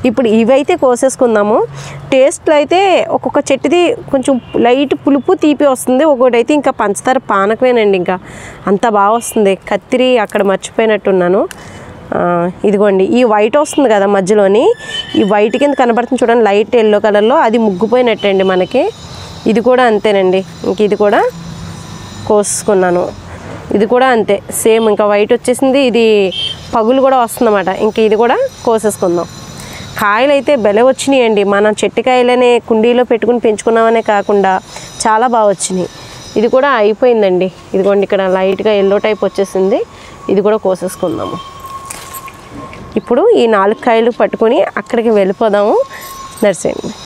ఇప్పుడు ఇవైతే కోసేసుకుందాము టేస్ట్లో అయితే ఒక్కొక్క చెట్టుది కొంచెం లైట్ పులుపు తీపి వస్తుంది ఒక్కొక్కటి అయితే ఇంకా పంచదార పానకమేనండి ఇంకా అంత బాగా వస్తుంది కత్తిరి అక్కడ మర్చిపోయినట్టున్నాను ఆ, ఇదిగోండి ఈ వైట్ వస్తుంది కదా మధ్యలోని ఈ వైట్ కింద కనబడుతుంది చూడండి లైట్ ఎల్లో కలర్లో అది ముగ్గుపోయినట్టండి మనకి ఇది కూడా అంతేనండి ఇంక ఇది కూడా కోసుకున్నాను ఇది కూడా అంతే సేమ్ ఇంకా వైట్ వచ్చేసింది ఇది పగులు కూడా వస్తుందన్నమాట ఇంక ఇది కూడా కోసేసుకుందాం కాయలు అయితే బెల వచ్చినాయండి మన చెట్టుకాయలనే కుండీలో పెట్టుకుని పెంచుకున్నామనే కాకుండా చాలా బాగా వచ్చినాయి ఇది కూడా అయిపోయిందండి ఇదిగోండి ఇక్కడ లైట్గా ఎల్లో టైప్ వచ్చేసింది ఇది కూడా కోసేసుకుందాము ఇప్పుడు ఈ నాలుగు కాయలు పట్టుకొని అక్కడికి వెళ్ళిపోదాము నడిచేయండి